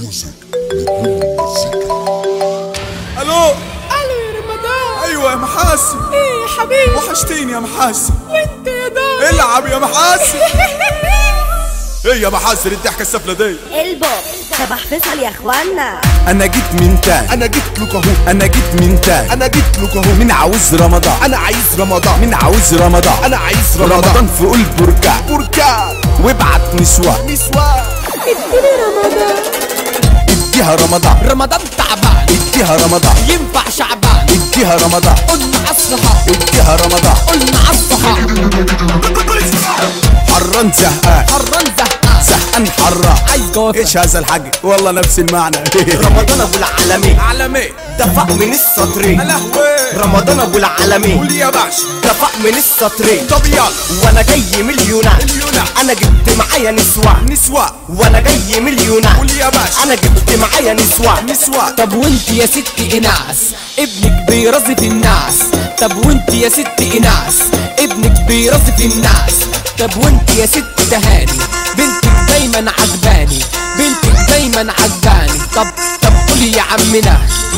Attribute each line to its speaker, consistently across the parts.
Speaker 1: ميوزك مليون مزيكا
Speaker 2: الو
Speaker 3: الو يا رمضان
Speaker 2: ايوه يا محاسن
Speaker 3: ايه يا حبيبي
Speaker 2: وحشتيني يا محاسن
Speaker 3: وانت يا دار
Speaker 2: العب يا محاسن ايه يا محاسن الضحكه السفله دي
Speaker 4: البو شبح فيصل يا اخوانا
Speaker 2: انا جيت من تاني
Speaker 5: انا جيت لك اهو
Speaker 2: انا جيت من تاني
Speaker 5: انا جيت لك اهو
Speaker 2: من عاوز رمضان
Speaker 5: انا عايز رمضان
Speaker 2: من عاوز رمضان
Speaker 5: انا عايز
Speaker 2: رمضان
Speaker 5: رمضان
Speaker 2: في قلب بركان
Speaker 5: بركان
Speaker 2: وابعت نسوان
Speaker 5: نسوان
Speaker 3: اديني رمضان
Speaker 2: اديها رمضان
Speaker 6: رمضان تعبان
Speaker 2: اديها رمضان
Speaker 6: ينفع شعبان
Speaker 2: اديها رمضان
Speaker 6: قلنا عالصحاب
Speaker 2: اديها رمضان
Speaker 6: قلنا عالصحاب
Speaker 2: حران زهقان
Speaker 6: حران زهقان
Speaker 2: زهقان حران
Speaker 6: عايز جوافة
Speaker 2: ايش هذا الحاجة والله نفس المعنى
Speaker 5: رمضان ابو العالمين
Speaker 2: على مين
Speaker 5: دفع من السطرين
Speaker 2: لهوي
Speaker 5: رمضان ابو العالمين
Speaker 2: قول يا باشا
Speaker 5: دفع من السطرين
Speaker 2: طب يلا
Speaker 5: وانا جاي من اليونان
Speaker 2: اليونان.
Speaker 5: انا جبت معايا نسوان
Speaker 2: نسوان
Speaker 5: وانا جاي من اليونان
Speaker 2: قول يا باشا
Speaker 5: انا جبت معايا نسوان
Speaker 2: نسوان
Speaker 6: طب وانت يا ست ايناس ابنك بيرزف الناس طب وانت يا ست ايناس ابنك بيرزف الناس طب وانت يا ست تهاني بنتك دايما عجباني بنتك دايما عجباني طب طب قولي يا عمنا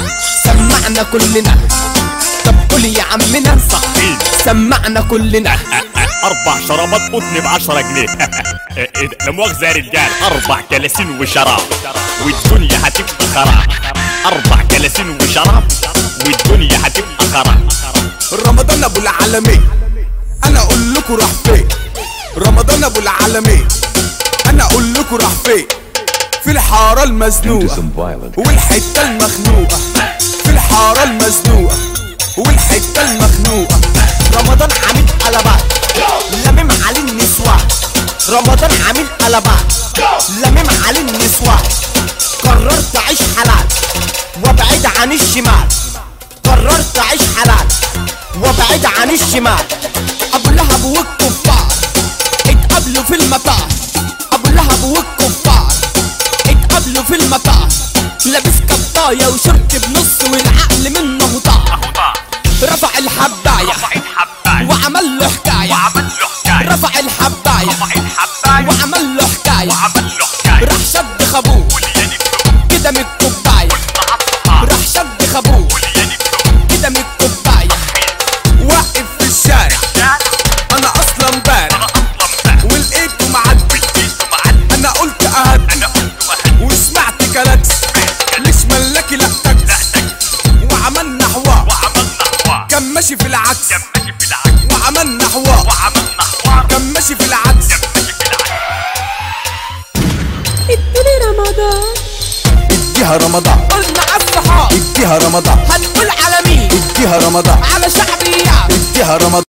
Speaker 6: سمعنا كلنا طب قولي يا عمنا
Speaker 7: صحيح
Speaker 6: سمعنا كلنا
Speaker 7: اربع شرابات قطن ب 10 جنيه إيه ده؟ لا مؤاخذه يا رجال اربع كلاسين وشراب والدنيا هتبقى خراب اربع كلاسين وشراب والدنيا هتبقى خراب
Speaker 2: رمضان ابو العالمين انا اقول لكم راح فين رمضان ابو العالمين انا اقول لكم راح فين في الحاره المزنوقه والحته المخنوقه في الحاره المزنوقه والحته المخنوقه
Speaker 5: رمضان عامل قلبات لمم عليه النسوان رمضان عامل قلبات لمم عليه النسوان قررت اعيش حلال وابعد عن الشمال قررت اعيش حلال وابعد عن الشمال
Speaker 6: ابو لهب والكفار اتقابلوا في المطار ابو لهب والكفار اتقابلوا في المطار لابس كبطايه وشرط بنص والعقل منه طار رفع الحبايه وعمل له حكايه رفع الحبايه وعمل له حكايه راح شد خابوه كده من الكوبايه راح شد خابوه كده من الكوبايه
Speaker 2: واقف في الشارع انا اصلا بارع ولقيته معدي انا قلت اهدي وسمعت كلاكس مش ملاكي لا تاكس وعملنا حوار كان ماشي في العكس وعملنا حوار كان ماشي في العكس
Speaker 3: اديني رمضان
Speaker 2: اديها رمضان
Speaker 6: قلنا عالصحاب
Speaker 2: اديها رمضان
Speaker 6: هنقول على مين
Speaker 2: اديها رمضان
Speaker 6: على شعبيات
Speaker 2: اديها رمضان